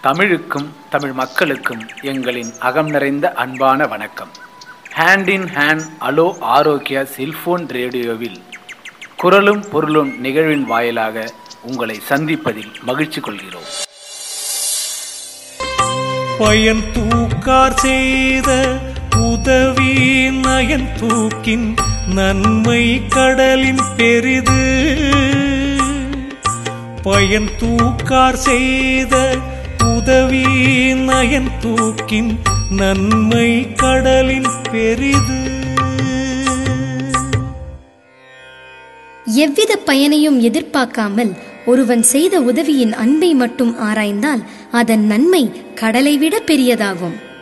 தமிழுக்கும் தமிழ் மக்களுக்கும் எங்களின் அகம் நிறைந்த அன்பான வணக்கம் hand in hand hello Arokya cellphone ரேடியோவில் குரலும் பொருளும் நிகழ்வின் வாயிலாக உங்களை சந்திப்பதில் மகிழ்ச்சி கொள்கிறோம் பயன் தூக்கார் செய்த உதவி நயன் தூக்கின் நன்மை கடலின் பெரிது பயன் தூக்கார் செய்த உதவி நயன் தூக்கின் நன்மை கடலின் பெரிது எவ்வித பயனையும் எதிர்பார்க்காமல் ஒருவன் செய்த உதவியின் அன்பை மட்டும் ஆராய்ந்தால் அதன் நன்மை கடலை விட பெரியதாகும்